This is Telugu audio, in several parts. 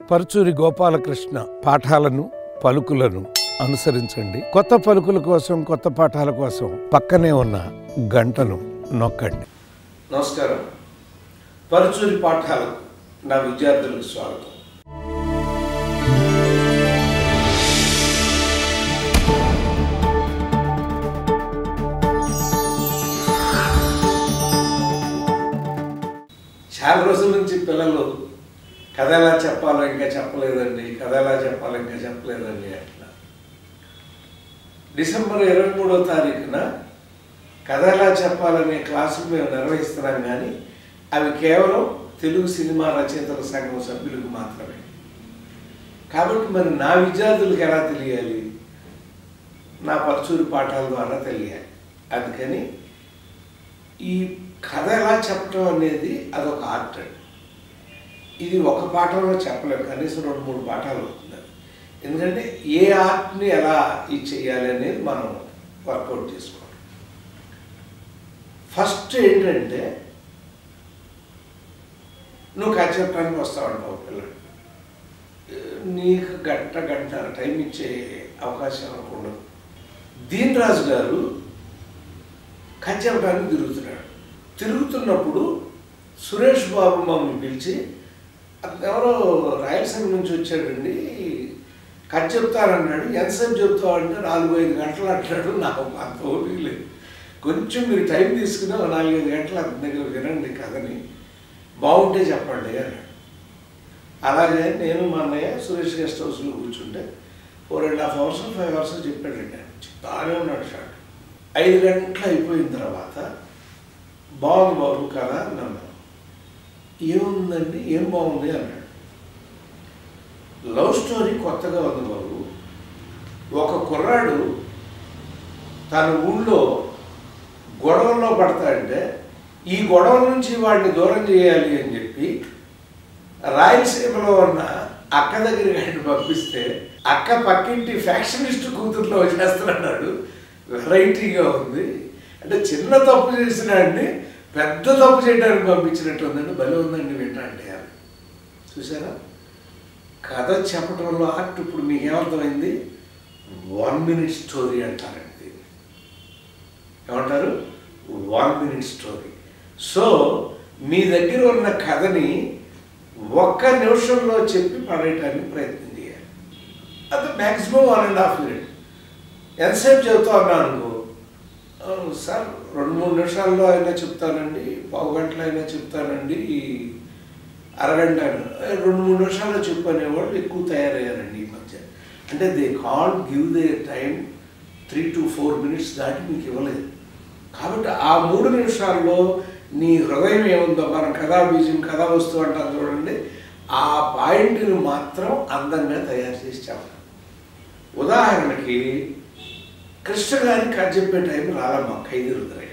పరుచూరి గోపాలకృష్ణ పాఠాలను పలుకులను అనుసరించండి కొత్త పలుకుల కోసం కొత్త పాఠాల కోసం పక్కనే ఉన్న గంటను నొక్కండి నమస్కారం పరుచూరి పాఠాలకు నా విద్యార్థులకు స్వాగతం చాలా రోజుల నుంచి పిల్లలు కథ ఎలా చెప్పాలో ఇంకా చెప్పలేదండి కథ ఎలా చెప్పాలో ఇంకా చెప్పలేదండి అట్లా డిసెంబర్ ఇరవై మూడో తారీఖున కథ ఎలా చెప్పాలనే క్లాసులు మేము నిర్వహిస్తున్నాం కానీ అవి కేవలం తెలుగు సినిమా రచయితల సంఘం సభ్యులకు మాత్రమే కాబట్టి మరి నా విద్యార్థులకు ఎలా తెలియాలి నా పరచూరి పాఠాల ద్వారా తెలియాలి అందుకని ఈ కథ ఎలా చెప్పడం అనేది అదొక ఆర్ట్ అండి ఇది ఒక పాఠంలో చెప్పలేము కనీసం రెండు మూడు పాఠాలు అవుతుంది అది. ఎందుకంటే ఏ ఆర్ట్ని ఎలా ఇది చేయాలి అనేది మనం వర్కౌట్ చేసుకోవాలి ఫస్ట్ ఏంటంటే నువ్వు కథ చెప్పడానికి వస్తావంటావు పిల్లడు నీకు గంట గంట టైం ఇచ్చే అవకాశం నాకు ఉండదు దీన్ రాజు గారు కథ చెప్పడానికి తిరుగుతున్నాడు తిరుగుతున్నప్పుడు సురేష్ బాబు మమ్మల్ని పిలిచి అతను ఎవరో రాయలసీమ నుంచి వచ్చాడండి కథ చెప్తానన్నాడు ఎంతసేపు చెప్తావు అంటే నాలుగు ఐదు గంటలు అంటాడు నాకు అంత ఓపిక లేదు కొంచెం మీరు టైం తీసుకుని ఒక నాలుగైదు గంటలు అతని దగ్గర వినండి కథని బాగుంటే చెప్పండి అన్నాడు అలాగే నేను మా అన్నయ్య సురేష్ గెస్ట్ హౌస్లో కూర్చుంటే four and half hours five hours చెప్పాడండి ఆయన బాగానే ఉన్నాడు షాట్ ఐదు గంటలు అయిపోయిన తర్వాత బాగుంది బాబు కదా అన్నాను ఏముందండి ఏం బాగుంది అన్నాడు లవ్ స్టోరీ కొత్తగా ఉంది బాబు ఒక కుర్రాడు తన ఊళ్ళో గొడవల్లో పడతాడంటే ఈ గొడవ నుంచి వాడిని దూరం చేయాలి అని చెప్పి రాయలసీమలో ఉన్న అక్క దగ్గరికి ఆయన పంపిస్తే అక్క పక్కింటి ఫ్యాక్షనిస్ట్ కూతుర్లో వచ్చేస్తున్నాడు వెరైటీగా ఉంది అంటే చిన్న తప్పు చేసినాడిని పెద్ద తప్పు చేయడానికి పంపించినట్టు ఉందండి భలే ఉందండి వింటండి అని చూసారా కథ చెప్పడంలో ఆర్ట్ ఇప్పుడు మీకు ఏమర్థమైంది వన్ మినిట్ స్టోరీ అంటారండి దీన్ని. ఏమంటారు వన్ మినిట్ స్టోరీ సో మీ దగ్గర ఉన్న కథని ఒక్క నిమిషంలో చెప్పి పడేయటానికి ప్రయత్నం చేయాలి అది maximum one and half minute ఎంతసేపు చెబుతా ఉన్నాను అనుకో "ఆ, సార్ రెండు మూడు నిమిషాల్లో అయినా చెప్తానండి పావు గంటలో అయినా చెప్తానండి అరగంట అయినా." "ఏ, రెండు మూడు నిమిషాల్లో చెప్పు అనేవాళ్ళు ఎక్కువ తయారయ్యారండి ఈ మధ్య అంటే they can't give they time three to four minutes దాటి మీకు ఇవ్వలేదు కాబట్టి ఆ మూడు నిమిషాల్లో నీ హృదయం ఏముందో మనం కథా బీజం కథా వస్తువు అంటాం చూడండి ఆ పాయింట్ని మాత్రం అందంగా తయారు చేసి చెప్పాలి ఉదాహరణకి కృష్ణ గారికి కథ చెప్పే టైం రాలమ్మా ఖైదీ రుద్రయ్య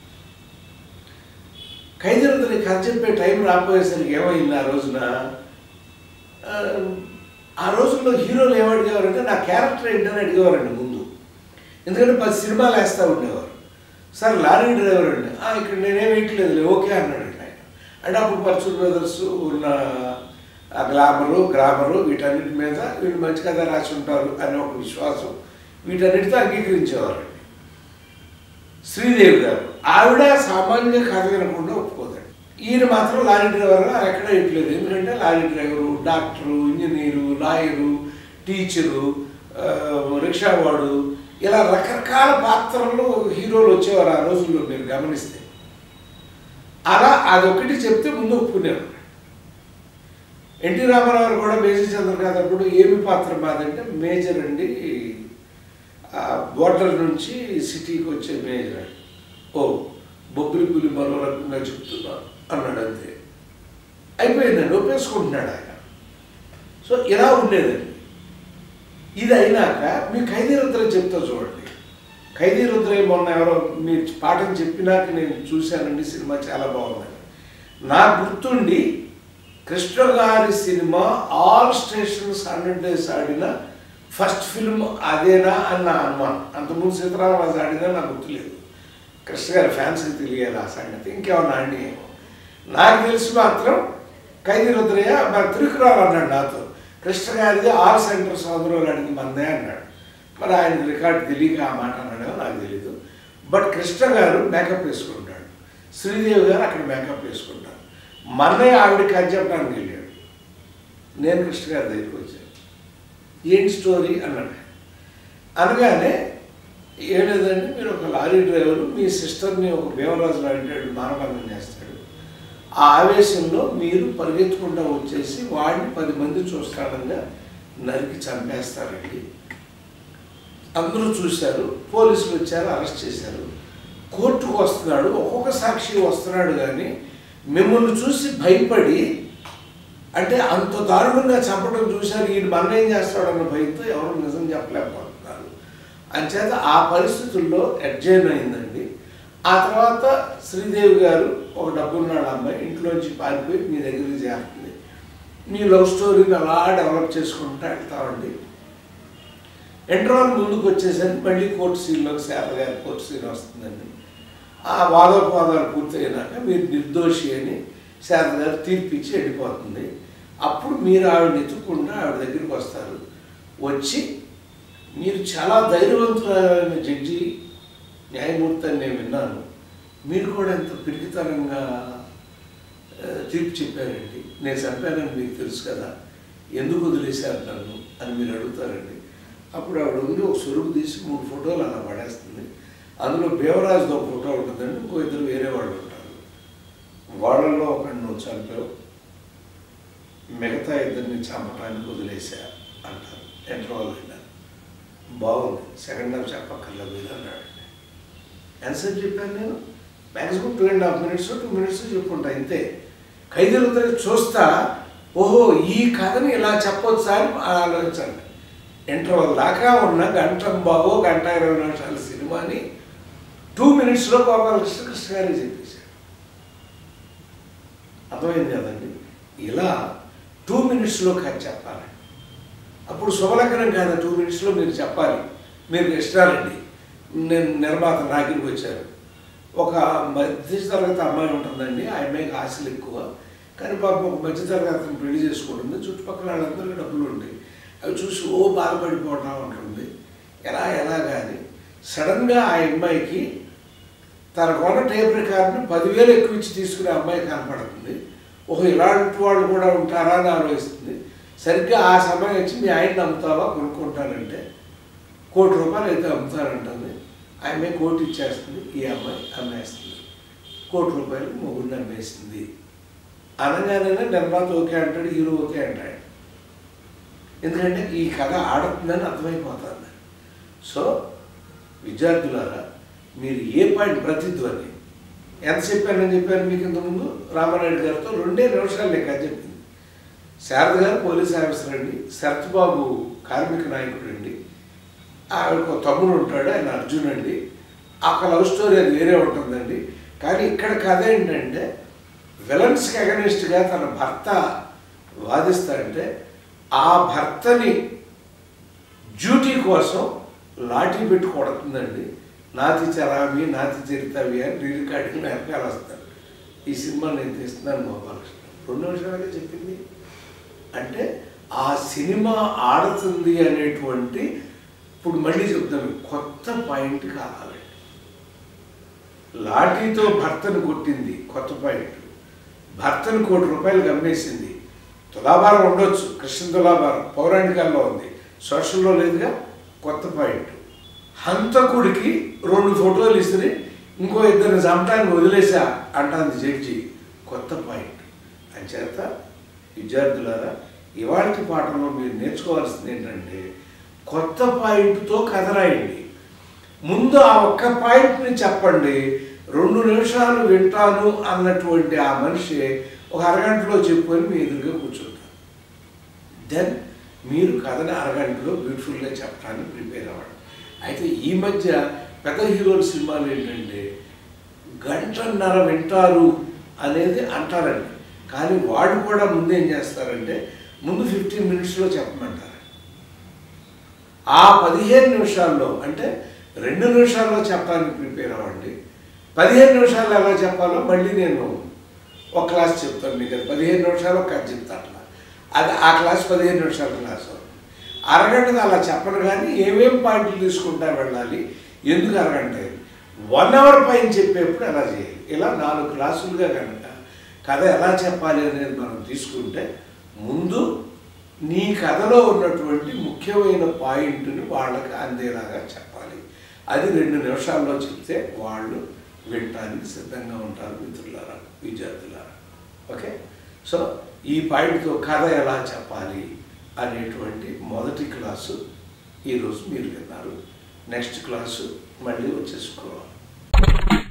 ఖైదీ రుద్రయ్య కథ చెప్పే టైం రాపోయేసరికి ఏమైంది ఆ రోజున ఆ, ఆ రోజుల్లో హీరోలు ఏమడిగేవారంటే నా క్యారెక్టర్ ఏంటని అడిగేవారండి ముందు ఎందుకంటే పది సినిమాలు వేస్తూ ఉండేవారు సార్ లారీ డ్రైవర్ అండి "ఆ, ఇక్కడ నేనేం వేయట్లేదు ఓకే అన్నాడండి ఆయన అంటే అప్పుడు పర్చూర్ బ్రదర్స్ ఉన్న ఆ గ్లామరు గ్రామరు వీటన్నిటి మీద వీళ్ళు మంచి కథ రాసి ఉంటారు అనే ఒక విశ్వాసం వీటన్నిటితో అంగీకరించేవారండి శ్రీదేవి గారు ఆవిడ సామాన్య కథ వినకుండా ఒప్పుకోదండి ఈయన మాత్రం లారీ డ్రైవర్ ఎక్కడ ఇట్లేదు ఎందుకంటే lorry driver doctor engineer lawyer teacher ఆ, రిక్షావాడు ఇలా రకరకాల పాత్రలు హీరోలు వచ్చేవారు ఆ రోజుల్లో మీరు గమనిస్తే అలా అదొకటి చెప్తే ముందు ఒప్పుకునేవారు ఎన్టీ రామారావు కూడా మేజర్ చంద్రకాంత్ అప్పుడు ఏమి పాత్ర మాదంటే మేజర్ అండి ఆ బోర్డర్ నుంచి సిటీకి వచ్చే మేజర్ అండి ఓ బొబ్బిలి పులి మరో రకంగా చెప్తున్నాను అన్నాడు అంతే అయిపోయిందండి ఒప్పేసుకుంటున్నాడు ఆయన సో ఇలా ఉండేదండి ఇది అయినాక మీ ఖైదీ రుద్ర చెప్తా చూడండి ఖైదీ రుద్ర మొన్న ఎవరో మీరు పాఠం చెప్పినాక నేను చూశానండి సినిమా చాలా బాగుందని నా గుర్తుండి కృష్ణ గారి cinema all stations hundred days ఆడిన ఫస్ట్ ఫిల్మ్ అదేనా అని నా అనుమానం అంతకుముందు సీతారామరాజు ఆడినా నాకు గుర్తులేదు కృష్ణ గారి ఫ్యాన్స్కి తెలియాలి ఆ సంగతి ఇంకేమన్నా అండి ఏమో నాకు తెలిసి మాత్రం ఖైదీ రుద్రయ్య మరి తిరుకురావు అన్నాడు నాతో కృష్ణ గారిది ఆల్ సెంటర్ సోదరులు అడిగి మందే అన్నాడు మరి ఆయన రికార్డు తెలియక ఆ మాట అన్నాడో నాకు తెలీదు బట్ కృష్ణ గారు మేకప్ వేసుకుంటాడు శ్రీదేవి గారు అక్కడ మేకప్ వేసుకుంటారు మన్నయ్య ఆవిడ కథ చెప్పడానికి వెళ్ళాడు నేను కృష్ణ గారి దగ్గరికి వచ్చాను ఏంటి స్టోరీ అన్నాడు అనగానే ఏం లేదండి మీరు ఒక లారీ డ్రైవరు మీ సిస్టర్ని ఒక భీమరాజు లాంటి మానభంగం చేస్తాడు ఆ ఆవేశంలో మీరు పరిగెత్తుకుంటూ వచ్చేసి వాడిని పది మంది చూస్తాడంగా నరికి చంపేస్తారండి అందరూ చూశారు పోలీసులు వచ్చారు అరెస్ట్ చేశారు కోర్టుకు వస్తున్నాడు ఒక్కొక్క సాక్షి వస్తున్నాడు కానీ మిమ్మల్ని చూసి భయపడి అంటే అంత దారుణంగా చంపడం చూశారు ఈయన మన ఏం చేస్తాడన్న భయంతో ఎవరు నిజం చెప్పలేకపోతున్నారు అంచేత ఆ పరిస్థితుల్లో అడ్జైన్ అయిందండి ఆ తర్వాత శ్రీదేవి గారు ఒక డబ్బున్నాడు అమ్మాయి ఇంట్లోంచి పారిపోయి మీ దగ్గరికి చేరుతుంది మీ లవ్ స్టోరీని అలా డెవలప్ చేసుకుంటూ వెళ్తామండి ఎంట్రాల్ ముందుకు వచ్చేసరికి మళ్ళీ కోర్టు సీన్లోకి శారద గారి కోర్టు సీన్ వస్తుందండి ఆ వాదోపవాదాలు పూర్తయినాక మీరు నిర్దోషి అని శారద గారు తీర్పిచ్చి వెళ్ళిపోతుంది అప్పుడు మీరు ఆవిడ ఎత్తుకుండా ఆవిడ దగ్గరికి వస్తారు వచ్చి మీరు చాలా ధైర్యవంతులైన జడ్జి న్యాయమూర్తి అని నేను విన్నాను మీరు కూడా ఎంత పిరికితనంగా ఆ, తీర్పు చెప్పారండి నేను చంపానని మీకు తెలుసు కదా ఎందుకు వదిలేశారు నన్ను అని మీరు అడుగుతారండి అప్పుడు ఆవిడ ఉండి ఒక సురుగు తీసి మూడు ఫోటోలు అలా పడేస్తుంది అందులో భీమరాజుతో ఒక ఫోటో ఉంటుందండి ఇంకో ఇద్దరు వేరే వాళ్ళు ఉంటారు వాళ్ళల్లో ఒకరిని నువ్వు చంపావు మిగతా ఇద్దరిని చంపడానికి వదిలేశా అంటారు ఎంట్రోల్ అయినారు బాగుంది సెకండ్ హాఫ్ చెప్పక్కర్లేదు మీరు అన్నాడు ఎంతసేపు చెప్పాను నేను maximum two and half minutes two minutes చెప్పుకుంటా ఇంతే ఖైదీలతో చూస్తా ఓహో ఈ కథని ఇలా చెప్పొచ్చా అని ఆలోచించండి ఇంటర్వల్ దాకా ఉన్న గంట బాబో గంట ఇరవై నిమిషాల సినిమాని టూ మినిట్స్లో గోపాలకృష్ణ కృష్ణ గారికి చెప్పేశాడు అర్థమైంది కదండి ఇలా టూ మినిట్స్లో కథ చెప్పాలి అప్పుడు శుభలగ్నం కాదు టూ మినిట్స్లో మీరు చెప్పాలి మీరు ఇష్టాలండి నేను నిర్మాత నాగిరికి వచ్చారు ఒక మధ్య తరగతి అమ్మాయి ఉంటుందండి ఆ అమ్మాయికి ఆశలు ఎక్కువ కానీ పాపం ఒక మధ్య తరగతిని పెళ్లి చేసుకుంటుంది చుట్టుపక్కల వాళ్ళందరికీ డబ్బులు ఉంటాయి అవి చూసి ఓ బాధపడిపోవటం ఉంటుంది ఎలా ఎలా కానీ సడన్గా ఆ అమ్మాయికి తన కొన్న టేప్ రికార్డుని పదివేలు ఎక్కువ ఇచ్చి తీసుకునే అమ్మాయి కనపడుతుంది ఓహో ఇలాంటి వాళ్ళు కూడా ఉంటారా అని ఆలోచిస్తుంది సరిగ్గా ఆ సమయం వచ్చి మీ ఆయన్ని అమ్ముతావా కొనుక్కుంటానంటే కోటి రూపాయలు అయితే అమ్ముతానంటుంది ఆ అమ్మాయి కోటి ఇచ్చేస్తుంది ఈ అమ్మాయి అమ్మేస్తుంది కోటి రూపాయలు మొగుడిని అమ్మేసింది అనగానే నిర్మాత ఓకే అంటాడు హీరో ఓకే అంటాడు ఎందుకంటే ఈ కథ ఆడుతుందని అర్థమైపోతుంది సో విద్యార్థులారా మీరు ఏ పాయింట్ ప్రతిధ్వని ఎంత చెప్పానని చెప్పాను మీకు ఇంతకుముందు రామానాయుడు గారితో రెండే నిమిషాలు నేను కథ చెప్పింది శారద గారు పోలీస్ ఆఫీసర్ అండి శరత్ బాబు కార్మిక నాయకుడు అండి ఆవిడకు ఒక తమ్ముడు ఉంటాడు ఆయన అర్జున్ అండి ఒక లవ్ స్టోరీ అది వేరే ఉంటుందండి కానీ ఇక్కడ కథ ఏంటంటే విలన్స్కి అగనిస్ట్గా తన భర్త వాదిస్తాడంటే ఆ భర్తని డ్యూటీ కోసం లాఠీ పెట్టి కొడుతుందండి నాతి చరామి నాతి చరితవి అని రీల్ కాడికి వెనకాల వస్తాడు ఈ సినిమా నేను తీస్తున్నాను గోపాలకృష్ణ రెండు నిమిషాలుగా చెప్పింది అంటే ఆ సినిమా ఆడుతుంది అనేటువంటి ఇప్పుడు మళ్ళీ చెప్తాను కొత్త పాయింట్ కావాలండి లాఠీతో భర్తను కొట్టింది కొత్త పాయింట్ భర్తను కోటి రూపాయలు గమ్మేసింది తులాభారం ఉండొచ్చు కృష్ణ తులాభారం పౌరాణికాల్లో ఉంది సోషల్లో లేదుగా కొత్త పాయింట్ హంతకుడికి రెండు ఫోటోలు ఇస్తే ఇంకో ఇద్దరిని చంపడానికి వదిలేసా అంటాంది జడ్జి కొత్త పాయింట్ అంచేత విద్యార్థులారా ఇవాళ పాఠంలో మీరు నేర్చుకోవాల్సింది ఏంటంటే కొత్త పాయింట్తో కథ రాయండి ముందు ఆ ఒక్క పాయింట్ని చెప్పండి రెండు నిమిషాలు వింటాను అన్నటువంటి ఆ మనిషి ఒక అరగంటలో చెప్పుకొని మీ ఎదురుగా కూర్చుంటారు దెన్ మీరు కథని అరగంటలో బ్యూటిఫుల్గా చెప్పడానికి ప్రిపేర్ అవ్వండి అయితే ఈ మధ్య పెద్ద హీరోల సినిమాలు ఏంటంటే గంటన్నర వింటారు అనేది అంటారండి కానీ వాడు కూడా ముందు ఏం చేస్తారంటే ముందు ఫిఫ్టీన్ మినిట్స్లో చెప్పమంటారు ఆ పదిహేను నిమిషాల్లో అంటే రెండు నిమిషాల్లో చెప్పడానికి ప్రిపేర్ అవ్వండి పదిహేను నిమిషాలు ఎలా చెప్పాలో మళ్ళీ నేను ఒక క్లాస్ చెప్తాను మీకు అది పదిహేను నిమిషాలు ఒక కథ చెప్తా అట్లా అది ఆ క్లాస్ పదిహేను నిమిషాల క్లాసు అరగంటది అలా చెప్పను కానీ ఏమేం పాయింట్లు తీసుకుంటా వెళ్ళాలి ఎందుకు అరగంట వన్ అవర్ పైన చెప్పేప్పుడు ఎలా చేయాలి ఇలా నాలుగు క్లాసులుగా కనుక కథ ఎలా చెప్పాలి అనేది మనం తీసుకుంటే ముందు నీ కథలో ఉన్నటువంటి ముఖ్యమైన పాయింట్ని వాళ్ళకి అందేలాగా చెప్పాలి అది రెండు నిమిషాల్లో చెప్తే వాళ్ళు వినటానికి సిద్ధంగా ఉంటారు మిత్రులారా విద్యార్థులారా ఓకే సో ఈ పాయింట్తో కథ ఎలా చెప్పాలి అనేటువంటి మొదటి క్లాసు ఈరోజు మీరు విన్నారు నెక్స్ట్ క్లాసు మళ్ళీ వచ్చేసుకోవాలి